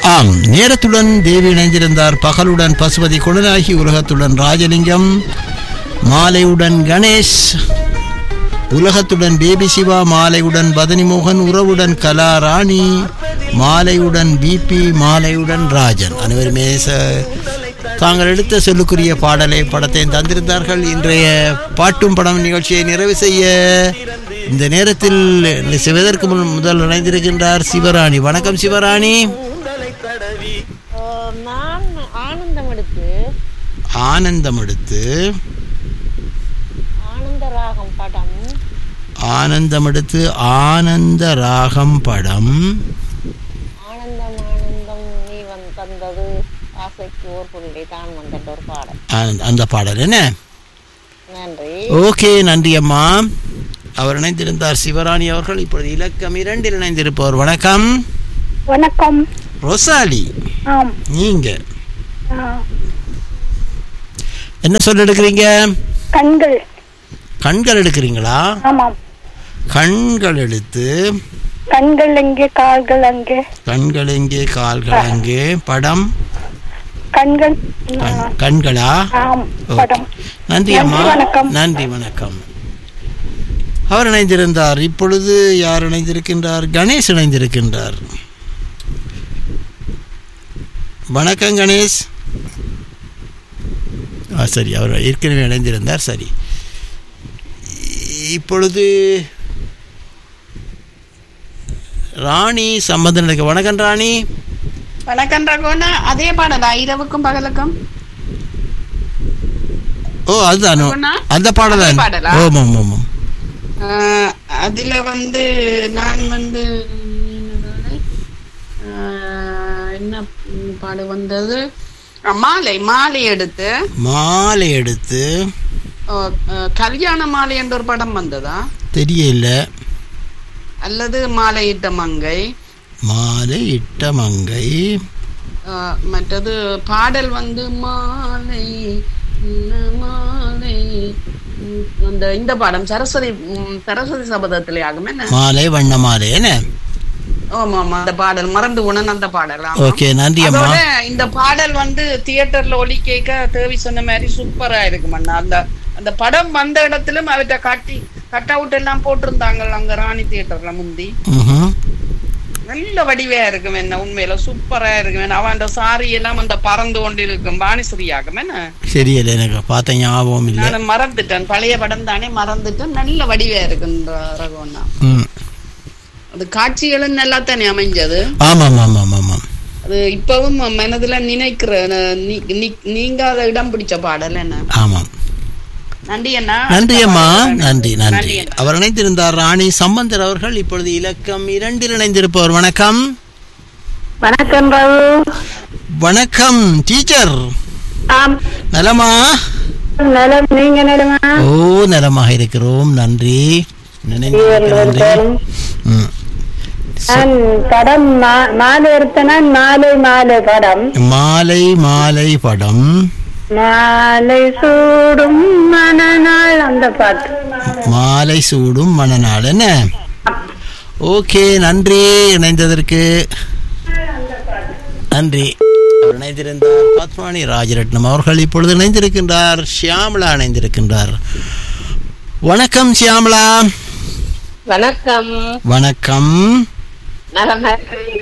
ஆம் நேரத்துடன் தேவி இணைந்திருந்தார் பகலுடன் பசுபதி குணராகி உலகத்துடன் ராஜலிங்கம் மாலையுடன் கணேஷ் உலகத்துடன் பேபி சிவா மாலையுடன் பதனி மோகன் உறவுடன் கலா ராணி மாலையுடன் பிபி மாலையுடன் ராஜன் அனைவருமே ச- தாங்கள் எடுத்த சொல்லுக்குரிய பாடலை படத்தை தந்திருந்தார்கள் இன்றைய பாட்டும் படம் நிகழ்ச்சியை நிறைவு செய்ய இந்த நேரத்தில் சிவதற்கு முன் முதல் இணைந்திருக்கின்றார் சிவராணி வணக்கம் சிவராணி அஹ் நான் ஆனந்தம் எடுத்து ஆனந்தம் எடுத்து ஆனந்த ராகம் படம் ஆனந்தம் எடுத்து ஆனந்த ராகம் படம் ஆனந்தம் ஆனந்தம் நீ வந் தந்தது ஆசைக்கு ஓர் புள்ளி தான் வந்த ஒரு பாடல் ஆனந்த- அந்த பாடல் என்ன நன்றி ஓகே நன்றி அம்மா அவர் இணைந்திருந்தார் சிவராணி அவர்கள் இப்பொழுது இலக்கம் இரண்டில் இணைந்திருப்பவர் வணக்கம் வணக்கம் ரொசாலி ஆம் நீங்க ஆ, என்ன சொல்ல எடுக்கிறீங்க கண்கள் கண்கள் எடுக்கிறீங்களா ஆமாம் கண்கள் எடுத்து கண்கள் எங்கே கால்கள் அங்கே கண்கள் எங்கே கால்கள் அங்கே படம் கண்கள் கண்- கண்களா ஆம் ஓ. படம் நன்றி அம்மா நன்றி, வணக்கம். நன்றி வணக்கம் அவர் இணைந்திருந்தார் இப்பொழுது யார் இணைந்திருக்கின்றார் கணேஷ் இணைந்திருக்கின்றார் வணக்கம் கணேஷ் ஆ சரி அவர் ஏற்கனவே இணைந்திருந்தார் சரி இப்பொழுது ராணி சம்பந்தம் இருக்கு வணக்கம் ராணி வணக்கம் ரகுனா அதே பாடலா இரவுக்கும் பகலுக்கும் ஓ அதுதான் ரகுனா? அந்த பாடல் அதே தான் பாடலா? ஓம் ஓம் ஓம் ஓம். ஆஹ், அதுல வந்து நான் வந்து ஆஹ், என்ன ம், பாடு வந்தது ஆஹ், மாலை மாலை எடுத்து மாலை எடுத்து ஆஹ், ஆஹ், கல்யாண மாலை என்ற ஒரு படம் வந்ததா தெரியல அல்லது மாலையிட்ட மங்கை மாலை இட்ட மங்கை ஆஹ், மற்றது பாடல் வந்து மாலை இன்ன மாலை ம், அந்த இந்த பாடம் சரஸ்வதி ம், சரஸ்வதி சபதத்திலே ஆகும் என்ன மாலை வண்ண மாலை என்ன ஆமா ஆமா அந்த பாடல் மறந்து உணன் அந்த பாடல் ஆமா. ஓகே நன்றி அம்மா அதோட இந்த பாடல் வந்து தியேட்டர்ல ஒலி கேட்க தேவி சொன்ன மாதிரி சூப்பரா இருக்கும் அண்ணா அந்த அந்த படம் வந்த இடத்திலும் அவர்கிட்ட காட்டி கட் அவுட் எல்லாம் போட்டிருந்தாங்க அங்க ராணி தியேட்டர்ல முந்தி ம்ஹும். நல்ல வடிவையா இருக்கும் என்ன உண்மையில சூப்பரா இருக்கும் என்ன அவன் அந்த சாரி எல்லாம் அந்த பறந்து கொண்டு இருக்கும் வாணிஸ்ரீயாகும் என்ன தெரியல எனக்கு பார்த்த ஞாபகம் இல்லை நான் மறந்துட்டேன் பழைய படம் தானே மறந்துட்டேன் நல்ல வடிவையா இருக்குன்ற ரகம்னா ம் அது காட்சிகளும் நல்லா தானே அமைஞ்சது ஆமாம் ஆமாம் ஆமாம் அது இப்பவும் மனதுல நினைக்கிற ந- நீ- நீ- நீங்காத இடம் பிடிச்ச பாடல் என்ன ஆமாம் நன்றி அண்ணா நன்றி அம்மா நன்றி நன்றி நன்றி அண்ணா. அவர் இணைந்திருந்தார் ராணி சம்பந்தர் அவர்கள் இப்பொழுது இலக்கம் இரண்டில் இணைந்திருப்பவர் வணக்கம் வணக்கம் பாபு வணக்கம் டீச்சர் ஆம் நலமா நலம் நீங்க நலமா ஓ நலமாக இருக்கிறோம் நன்றி நினைந்ததற்கு நன்றி ம். நான் படம் மா- மாலை எடுத்த நான் மாலை மாலை படம் மாலை மாலை படம் மாலை சூடும் மனநாள் அந்த பாட்டு மாலை சூடும் மணநாள் என்ன ஓகே நன்றி இணைந்ததற்கு நன்றி அவர் இணைந்திருந்தார் பத்மானி ராஜரட்னம் அவர்கள் இப்பொழுது இணைந்திருக்கின்றார் ஷியாமலா இணைந்திருக்கின்றார் வணக்கம் ஷியாமலா வணக்கம் வணக்கம் நலமா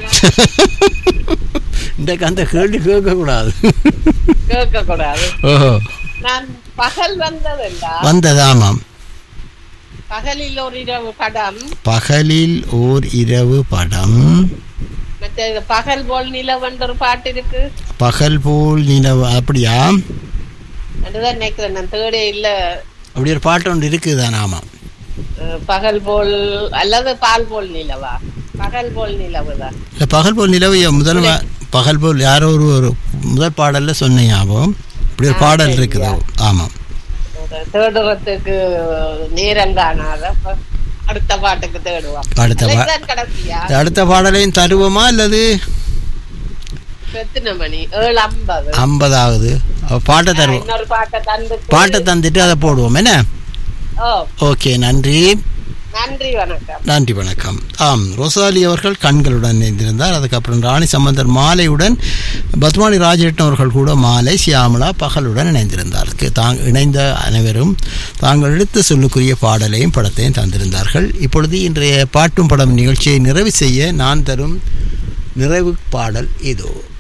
இன்றைக்கு அந்த கேள்வி கேட்கக்கூடாது கேட்க கூடாது ஓஹோ நான் பகல் வந்ததில்ல வந்ததாமாம் பகலில் ஒரு இரவு படம் பகலில் ஓர் இரவு படம் மற்ற பகல் போல் நிலவென்ற ஒரு பாட்டு இருக்கு பகல் போல் நிலவு அப்படியா அதுதான் நினைக்கிறேன் நான் தேடே இல்ல அப்படி ஒரு பாட்டு ஒன்று இருக்குதான் ஆமாம் அஹ், பகல் போல் அல்லது பால் போல் நிலவா பகல் போல் நிலவுதான் இல்லை பகல் போல் நிலவு என் முதல் வா- பகல் போல் யாரோ ஒரு ஒரு முதல் பாடல்ல சொன்ன ஞாபகம் இப்படி ஒரு பாடல் இருக்குது ஆமாம் ஒரு தேடுறதுக்கு நேரம் காணாத அப்ப அடுத்த பாட்டுக்கு தேடுவான் அடுத்த பா- அதுதான் கடைசியா அடுத்த பாடலையும் தருவோமா அல்லது எத்தனை மணி ஏழு ஐம்பது ஐம்பதாவது அப்ப பாட்டை தருவோம் இன்னொரு பாட்டை தந்து பாட்டை தந்துட்டு அதை போடுவோம் என்ன ஓ ஓகே நன்றி நன்றி வணக்கம் நன்றி வணக்கம் ஆம் ரோசாலி அவர்கள் கண்களுடன் இணைந்திருந்தார் அதுக்கப்புறம் ராணி சம்பந்தர் மாலையுடன் பத்மானி ராஜரட்னம் அவர்கள் கூட மாலை சியாமலா பகலுடன் இணைந்திருந்தார் தாங் இணைந்த அனைவரும் தாங்கள் எடுத்த சொல்லுக்குரிய பாடலையும் படத்தையும் தந்திருந்தார்கள் இப்பொழுது இன்றைய பாட்டும் படம் நிகழ்ச்சியை நிறைவு செய்ய நான் தரும் நிறைவு பாடல் இதோ